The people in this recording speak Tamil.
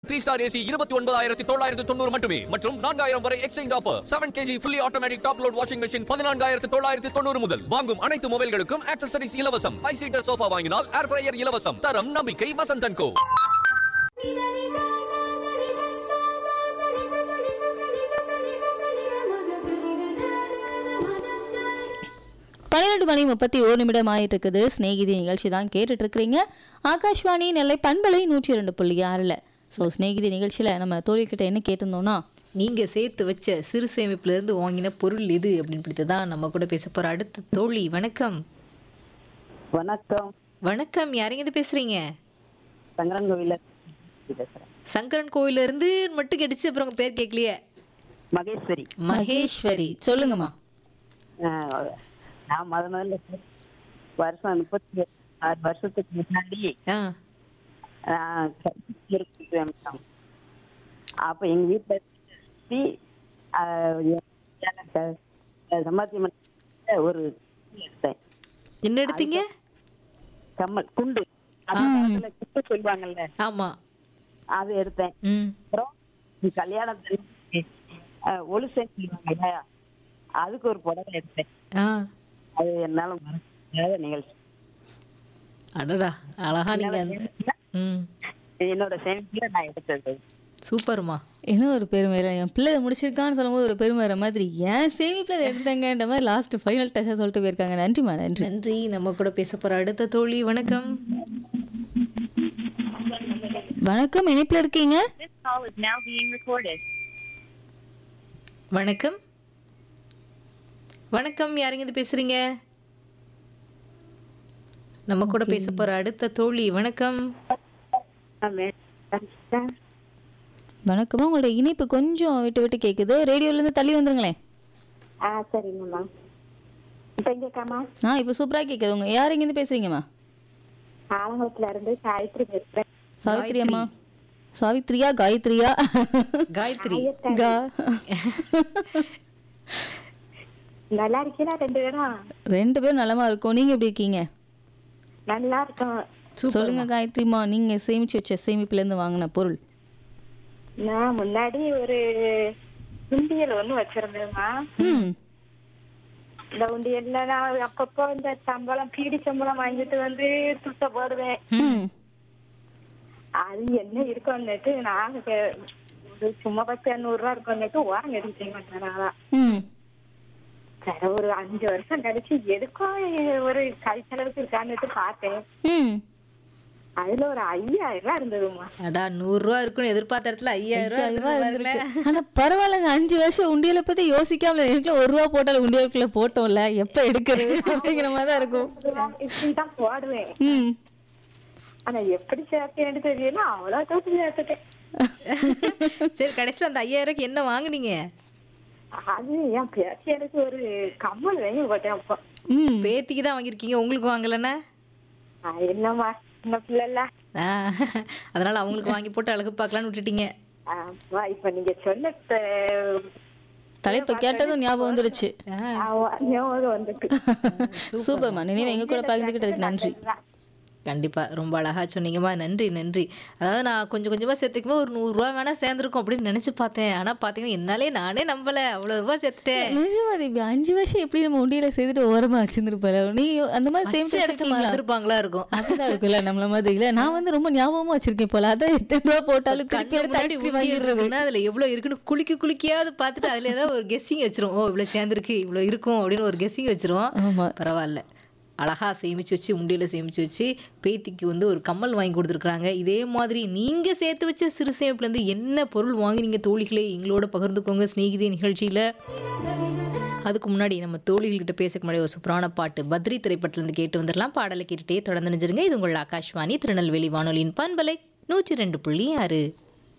த்ரீ ஸ்டார் ஏசி இருபத்தி ஒன்பதாயிரத்தி தொள்ளாயிரத்தி தொண்ணூறு மட்டுமே மற்றும் நான்காயிரம் வரை exchange offer seven KG fully automatic top load washing machine பதினான்காயிரத்தி தொள்ளாயிரத்தி தொண்ணூறு முதல் வாங்கும் அனைத்து மொபைல்களுக்கும் ஆக்சசரிஸ் இலவசம் ஃபைவ் சீட்டர் சோஃபா வாங்கினால் ஏர் ஃப்ரையர் இலவசம் தரம் நம்பிக்கை வசந்தன் கோ பன்னிரெண்டு மணி முப்பத்தி ஒரு நிமிடம் ஆயிட்டு இருக்குது ஸ்நேகிதி நிகழ்ச்சி தான் கேட்டுட்டு இருக்கிறீங்க ஆகாஷ்வாணி நெல்லை பண்பலை நூற்றி ரெண்டு புள்ளி ஆறில் ஸோ ஸ்நேகிதி நிகழ்ச்சியில் நம்ம தோழிக்கிட்ட என்ன கேட்டிருந்தோம்னா நீங்க சேர்த்து வச்ச சிறு சேமிப்புல இருந்து வாங்கின பொருள் எது அப்படின்னு தான் நம்ம கூட பேச போற அடுத்த தோழி வணக்கம் வணக்கம் வணக்கம் யாருங்க இது பேசுறீங்க சங்கரன் கோவில பேசுறேன் சங்கரன் கோயில்ல இருந்து மட்டும் கிடைச்சு அப்புறம் உங்க பேர் கேட்கலையே மகேஸ்வரி மகேஸ்வரி சொல்லுங்கம்மா ஆஹ் நான் முத முதல்ல வருஷம் முப்பத்தி ஆறு வருஷத்துக்கு முன்னாடி ஆ ஆஹ் கல்விக்கு இருக்கிறேன். அப்ப எங்க வீட்டுல சுத்தி, ஆஹ் எனக்கு சம்பாத்தியம் பண்ண ஒரு எடுத்தேன் என்ன எடுத்தீங்க கம்மல் குண்டு அந்த காலத்துல குண்டு சொல்லுவாங்கல்ல ஆமா அது எடுத்தேன் ம் அப்புறம் இந்த கல்யாணத்துக்கு ஆஹ் ஒலுசைன்னு சொல்லுவாங்கல்ல அதுக்கு ஒரு புடவை எடுத்தேன் ஆ அது என்னால மறக்க முடியாத நிகழ்ச்சி அடடா அழகா நீங்க அந்த ம் என்னோட சேமிப்புல நான் எடுத்தது சூப்பர்மா என்ன ஒரு பெருமை இல்லை என் பிள்ளை இதை முடிச்சிருக்கான்னு சொல்லும்போது ஒரு பெருமை வர மாதிரி ஏன் சேமிப்பில் அதை எடுத்தாங்கன்ற மாதிரி லாஸ்ட் ஃபைனல் டச்சாக சொல்லிட்டு போயிருக்காங்க நன்றிம்மா நன்றி நன்றி நம்ம கூட பேச போற அடுத்த தோழி வணக்கம் வணக்கம் இணைப்பில் இருக்கீங்க வணக்கம் வணக்கம் யாருங்க இது பேசுறீங்க நம்ம கூட பேச போற அடுத்த தோழி வணக்கம் வணக்கம்மா உங்களோட இணைப்பு கொஞ்சம் விட்டு விட்டு கேட்குது ரேடியோலேருந்து தள்ளி வந்துருங்களேன் ஆ சரிங்கம்மா இப்போ கேட்காமா ஆ இப்போ சூப்பராக கேட்குது உங்க யார் இங்கேருந்து பேசுறீங்கம்மா ஆலங்குளத்துல இருந்து காயத்ரி பேசுறேன் சாவித்ரி அம்மா சாவித்ரியா காயத்ரியா காயத்ரி கா நல்லா இருக்கீங்களா ரெண்டு பேரும் ரெண்டு பேரும் நலமா இருக்கோம் நீங்க எப்படி இருக்கீங்க நல்லா இருக்கோம் சொல்லுங்க காயத்ரிமா நீங்க சேமிச்சு வச்ச சேமிப்புல இருந்து வாங்கின பொருள் நான் முன்னாடி ஒரு உண்டியல் ஒண்ணு வச்சிருந்தேம்மா ம் இந்த உண்டியல்ல நான் அப்பப்போ இந்த சம்பளம் பீடி சம்பளம் வாங்கிட்டு வந்து துட்ட போடுவேன் ம் அது என்ன இருக்கும்னுட்டு நான் கே- ஒரு சும்மா பத்து நூறு ரூபா இருக்கும்னுட்டு ஓரம் எடுத்து மாட்டேன் நானா ம் சரி ஒரு அஞ்சு வருஷம் கழிச்சு எதுக்கும் ஒரு கை செலவுக்கு இருக்கான்னுட்டு பார்த்தேன் ம் அதுல ஒரு ஐயாயிரம் ரூபாய் இருந்ததுமா அடா நூறு ரூபா இருக்குன்னு எதிர்பார்த்த இடத்துல ஐயாயிரம் ரூபா ஐயாயிரம் ரூபாய் இருந்திருக்கு பாருங்களேன். இருந்திருக்கு. ஆனா பரவாயில்லங்க அஞ்சு வருஷம் உண்டியலை பத்தி யோசிக்காம எனக்குள்ள ஒரு ரூபா போட்டாலும் உண்டியலுக்குள்ள போட்டோம்ல எப்ப எடுக்கிறது அப்படிங்கிற மாதிரி தான் இருக்கும் இப்படிதான் போடுவேன் ம் ஆனா எப்படி சேர்த்தேன்னு தெரியல அவ்வளவு தூரம் சேர்த்துட்டேன் சரி கடைசியில அந்த ஐயாயிரம் என்ன வாங்குனீங்க அது என் பேச்சு எனக்கு ஒரு கம்மல் வாங்கி போட்டேன் அப்போ ம் பேத்திக்கு தான் வாங்கியிருக்கீங்க உங்களுக்கு வாங்கலன்னா ஆ, என்னம்மா சின்ன பிள்ளைல ஆ, அதனால அவங்களுக்கு வாங்கி போட்டு அழகு பார்க்கலான்னு விட்டுட்டீங்க ஆமா, இப்ப நீங்க சொன்ன த- தலைப்பை கேட்டதும் ஞாபகம் வந்துருச்சு ஆமா, ஞாபகம் வந்துட்டு சூப்பர்மா நினைவு எங்க கூட பகிர்ந்துக்கிட்டதுக்கு நன்றி கண்டிப்பா ரொம்ப அழகா சொன்னீங்கம்மா நன்றி நன்றி அதாவது நான் கொஞ்சம் கொஞ்சமா சேர்த்துக்கும்போது ஒரு நூறு ரூபா வேணா சேர்ந்துருக்கும் அப்படின்னு நினைச்சு பார்த்தேன் ஆனா பாத்தீங்கன்னா என்னாலே நானே நம்பல அவ்வளவு ரூபாய் சேர்த்துட்டேன் நிஜமா தீபி அஞ்சு வருஷம் எப்படி நம்ம உண்டியில செய்துட்டு ஓரமா வச்சிருந்துருப்பாரு நீ அந்த மாதிரி வச்ச சேமிச்சு இடத்துல வச்சிருக்கீங்களா மறந்துருப்பாங்களா இருக்கும் அப்படிதான் இருக்குல்ல நம்மள மாதிரி இல்ல நான் வந்து ரொம்ப ஞாபகமா வச்சிருக்கேன் போல அதான் எத்தனை ரூபா போட்டாலும் திருப்பி கண்ணு எடுத்து முன்னாடி ஐஸ்கிரீம் உண்டியல் வாங்கிடுறது இருக்குன்னா அதுல எவ்வளவு இருக்குன்னு குலுக்கி குலுக்கியாவது பார்த்துட்டு அதுல ஏதாவது ஒரு கெஸ்ஸிங் வச்சிரும் ஓ இவ்வளவு சேர்ந்துருக்கு இவ்வளவு இருக்கும் அப்படின்னு ஒரு கெஸ்ஸிங் வச்சிரும் ஆமா பரவாயில்ல அழகா சேமிச்சு வச்சு உண்டியில சேமிச்சு வச்சு பேத்திக்கு வந்து ஒரு கம்மல் வாங்கி கொடுத்துருக்காங்க இதே மாதிரி நீங்க சேர்த்து வச்ச சிறு சேமிப்புல இருந்து என்ன பொருள் வாங்கினீங்க தோழிகளே எங்களோட பகிர்ந்துக்கோங்க ஸ்நேகிதே நிகழ்ச்சியில அதுக்கு முன்னாடி நம்ம தோழிகள்கிட்ட பேசக்கு முன்னாடி ஒரு சூப்பரான பாட்டு பத்ரி திரைப்படத்துல இருந்து கேட்டு வந்துடலாம் பாடலை கேட்டுட்டே தொடர்ந்து நினைச்சிருங்க இது உங்கள் ஆகாஷ்வாணி திருநெல்வேலி வானொலியின் பண்பலை நூற்றி ரெண்டு புள்ளி ஆறு